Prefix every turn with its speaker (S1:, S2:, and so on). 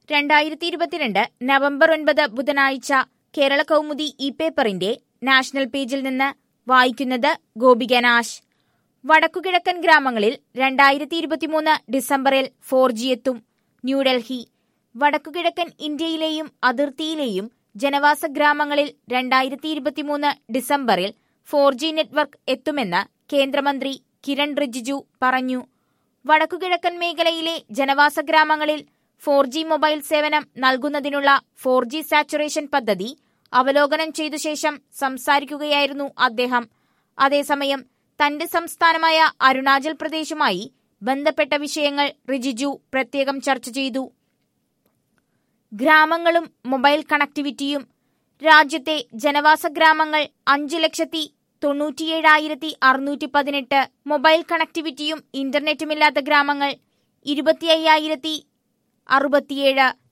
S1: രണ്ടായിരത്തി ഇരുപത്തിരണ്ട് നവംബർ ഒൻപത് ബുധനാഴ്ച കേരള കൗമുദി ഇ പേപ്പറിന്റെ നാഷണൽ പേജിൽ നിന്ന് വായിക്കുന്നത് ഗോപിക നാശ് വടക്കുകിഴക്കൻ ഗ്രാമങ്ങളിൽ രണ്ടായിരത്തി ഇരുപത്തിമൂന്ന് ഡിസംബറിൽ ഫോർ ജി എത്തും ന്യൂഡൽഹി വടക്കുകിഴക്കൻ ഇന്ത്യയിലെയും അതിർത്തിയിലെയും ജനവാസ ഗ്രാമങ്ങളിൽ രണ്ടായിരത്തി ഇരുപത്തിമൂന്ന് ഡിസംബറിൽ ഫോർ ജി നെറ്റ്വർക്ക് എത്തുമെന്ന് കേന്ദ്രമന്ത്രി കിരൺ റിജിജു പറഞ്ഞു വടക്കുകിഴക്കൻ മേഖലയിലെ ജനവാസ ഗ്രാമങ്ങളിൽ ഫോർ ജി മൊബൈൽ സേവനം നൽകുന്നതിനുള്ള ഫോർ ജി സാച്ചുറേഷൻ പദ്ധതി അവലോകനം ചെയ്ത ശേഷം സംസാരിക്കുകയായിരുന്നു അദ്ദേഹം അതേസമയം തന്റെ സംസ്ഥാനമായ അരുണാചൽ പ്രദേശുമായി ബന്ധപ്പെട്ട വിഷയങ്ങൾ റിജിജു പ്രത്യേകം ചർച്ച ചെയ്തു ഗ്രാമങ്ങളും മൊബൈൽ കണക്ടിവിറ്റിയും രാജ്യത്തെ ജനവാസ ഗ്രാമങ്ങൾ അഞ്ച് ലക്ഷത്തി തൊണ്ണൂറ്റിയേഴായിരത്തി അറുന്നൂറ്റി പതിനെട്ട് മൊബൈൽ കണക്ടിവിറ്റിയും ഇന്റർനെറ്റുമില്ലാത്ത ഗ്രാമങ്ങൾ ഇരുപത്തി അയ്യായിരത്തി അറുപത്തിയേഴ്